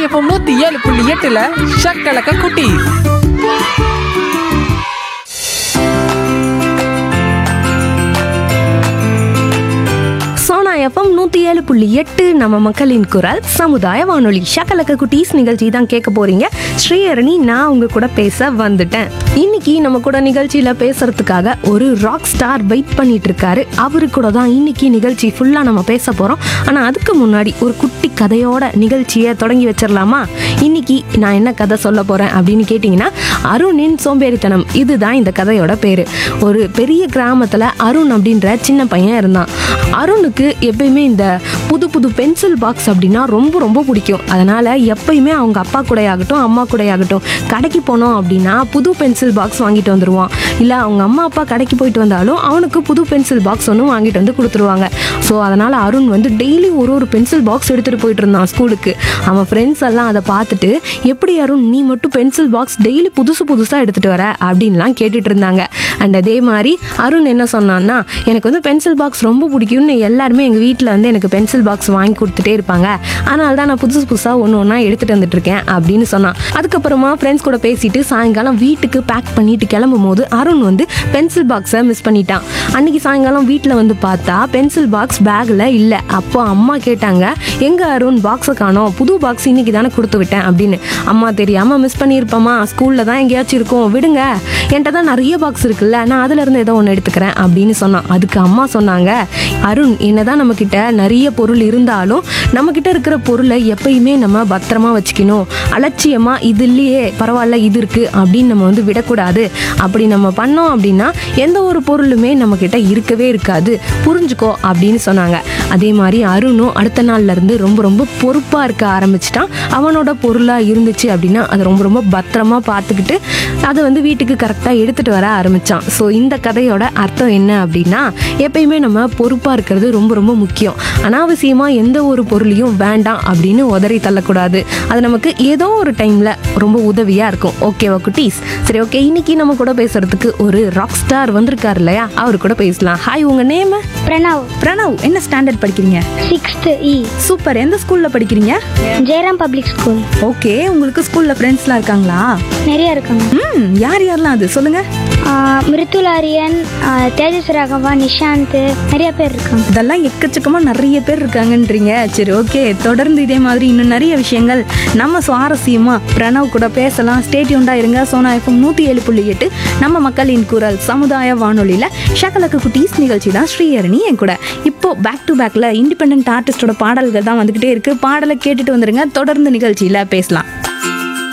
FM நூத்தி ஏழு புள்ளி எட்டுல ஷக்கலக்க குட்டி சோனா எஃப்எம் நூற்றி ஏழு புள்ளி எட்டு நம்ம மக்களின் குரல் சமுதாய வானொலி ஷக்கலக்க குட்டீஸ் நிகழ்ச்சி தான் கேட்க போறீங்க ஸ்ரீஹரணி நான் உங்க கூட பேச வந்துட்டேன் இன்னைக்கு நம்ம கூட நிகழ்ச்சியில பேசுறதுக்காக ஒரு ராக் ஸ்டார் வெயிட் பண்ணிட்டு இருக்காரு அவரு கூட தான் இன்னைக்கு நிகழ்ச்சி ஃபுல்லா நம்ம பேச போறோம் ஆனா அதுக்கு முன்னாடி ஒரு குட்டி கதையோட நிகழ்ச்சியை தொடங்கி வச்சிடலாமா இன்னைக்கு நான் என்ன கதை சொல்ல போறேன் அப்படின்னு கேட்டிங்கன்னா அருணின் சோம்பேறித்தனம் இதுதான் இந்த கதையோட பேரு ஒரு பெரிய கிராமத்துல அருண் அப்படின்ற சின்ன பையன் இருந்தான் அருணுக்கு எப்பயுமே இந்த புது புது பென்சில் பாக்ஸ் அப்படின்னா ரொம்ப ரொம்ப பிடிக்கும் அதனால எப்பயுமே அவங்க அப்பா கூடயாகட்டும் அம்மா கூடயாகட்டும் கடைக்கு போனோம் அப்படின்னா புது பென்சில் பாக்ஸ் வாங்கிட்டு வந்துருவான் இல்லை அவங்க அம்மா அப்பா கடைக்கு போயிட்டு வந்தாலும் அவனுக்கு புது பென்சில் பாக்ஸ் ஒன்று வாங்கிட்டு வந்து கொடுத்துருவாங்க ஸோ அதனால அருண் வந்து டெய்லி ஒரு ஒரு பென்சில் பாக்ஸ் எடுத்துகிட்டு போயிட்டு இருந்தான் ஸ்கூலுக்கு அவன் ஃப்ரெண்ட்ஸ் எல்லாம் அதை பார்த்துட்டு எப்படி அருண் நீ மட்டும் பென்சில் பாக்ஸ் டெய்லி புதுசு புதுசாக எடுத்துகிட்டு வர அப்படின்லாம் கேட்டுட்டு இருந்தாங்க அண்ட் அதே மாதிரி அருண் என்ன சொன்னான்னா எனக்கு வந்து பென்சில் பாக்ஸ் ரொம்ப பிடிக்கும்னு எல்லாருமே எங்கள் வீட்டில் வந்து எனக்கு பென்சில் பாக்ஸ் வாங்கி கொடுத்துட்டே இருப்பாங்க அதனால தான் நான் புதுசு புதுசாக ஒன்று ஒன்றா எடுத்துகிட்டு வந்துட்டு இருக்கேன் அப்படின்னு சொன்னான் அதுக்கப்புறமா ஃப்ரெண்ட்ஸ் கூட பேசிட்டு சாயங்காலம் வீட்டுக்கு பேக் பண்ணிட்டு கிளம்பும் போது அருண் வந்து பென்சில் பாக்ஸை மிஸ் பண்ணிட்டான் அன்னைக்கு சாயங்காலம் வீட்டில் வந்து பார்த்தா பென்சில் பாக்ஸ் பேக்கில் இல்லை அப்போ அம்மா கேட்டாங்க எங்க அருண் பாக்ஸை காணோம் புது பாக்ஸ் இன்னைக்கு தானே கொடுத்து விட்டேன் அப்படின்னு அம்மா தெரியாமல் மிஸ் பண்ணியிருப்போமா ஸ்கூலில் தான் எங்கேயாச்சும் இருக்கும் விடுங்க என்கிட்ட தான் நிறைய பாக்ஸ் இருக்குல்ல நான் அதுல இருந்து ஏதோ ஒன்று எடுத்துக்கிறேன் அப்படின்னு சொன்னான் அதுக்கு அம்மா சொன்னாங்க அருண் என்னதான் நம்ம கிட்ட நிறைய பொருள் இருந்தாலும் நம்ம கிட்ட இருக்கிற பொருளை எப்பயுமே நம்ம பத்திரமா வச்சுக்கணும் அலட்சியமா இது இல்லையே பரவாயில்ல இது இருக்கு அப்படின்னு நம்ம வந்து விடக்கூடாது அப்படி நம்ம பண்ணோம் அப்படின்னா எந்த ஒரு பொருளுமே நம்ம கிட்ட இருக்கவே இருக்காது புரிஞ்சுக்கோ அப்படின்னு சொன்னாங்க அதே மாதிரி அருணும் அடுத்த நாள்ல இருந்து ரொம்ப ரொம்ப பொறுப்பா இருக்க ஆரம்பிச்சிட்டான் அவனோட பொருளா இருந்துச்சு அப்படின்னா அதை ரொம்ப ரொம்ப பத்திரமா பார்த்துக்கிட்டு அதை வந்து வீட்டுக்கு கரெக்டாக எடுத்துட்டு வர ஆரம்பிச்சான் ஸோ இந்த கதையோட அர்த்தம் என்ன அப்படின்னா எப்பயுமே நம்ம பொறுப்பா இருக்கிறது ரொம்ப ரொம்ப முக்கியம் அனாவசியமா எந்த ஒரு பொருளையும் வேண்டாம் அப்படின்னு உதறி தள்ளக்கூடாது அது நமக்கு ஏதோ ஒரு டைம்ல ரொம்ப உதவியா இருக்கும் ஓகேவா குட்டீஸ் சரி ஓகே இன்னைக்கு நம்ம கூட பேசுறதுக்கு ஒரு ராக் ஸ்டார் வந்திருக்காரு இல்லையா அவர் கூட பேசலாம் ஹாய் உங்க நேம் பிரணவ் பிரணவ் என்ன ஸ்டாண்டர்ட் படிக்கிறீங்க சிக்ஸ்த் இ சூப்பர் எந்த ஸ்கூல்ல படிக்கிறீங்க ஜெயராம் பப்ளிக் ஸ்கூல் ஓகே உங்களுக்கு ஸ்கூல்ல ஃப்ரெண்ட்ஸ்லாம் இருக்காங்களா நிறைய இருக்காங்க ம் யார் யாரெல்லாம் அது சொல்லுங்க ஆஹ் மிருத்துலாரியன் ஆஹ் தேஜஸ் ராகவா நிஷாந்த் நிறைய பேர் இருக்காங்க இதெல்லாம் எக்கச்சக்கமா நிறைய பேர் இருக்காங்கன்றீங்க சரி ஓகே தொடர்ந்து இதே மாதிரி இன்னும் நிறைய விஷயங்கள் நம்ம சுவாரஸ்யமா பிரணவ் கூட பேசலாம் ஸ்டேட்யூண்டா இருங்க சோனா எஃப்எம் நூத்தி ஏழு புள்ளி எட்டு நம்ம மக்களின் குரல் சமுதாய வானொலியில ஷகலக்கு குட்டீஸ் நிகழ்ச்சி தான் ஸ்ரீஹரணி என் கூட இப்போ பேக் டு பேக்ல இண்டிபெண்ட் ஆர்டிஸ்டோட பாடல்கள் தான் வந்துகிட்டே இருக்கு பாடலை கேட்டுட்டு வந்துருங்க தொடர்ந்து நிகழ்ச்சியில பேசலாம்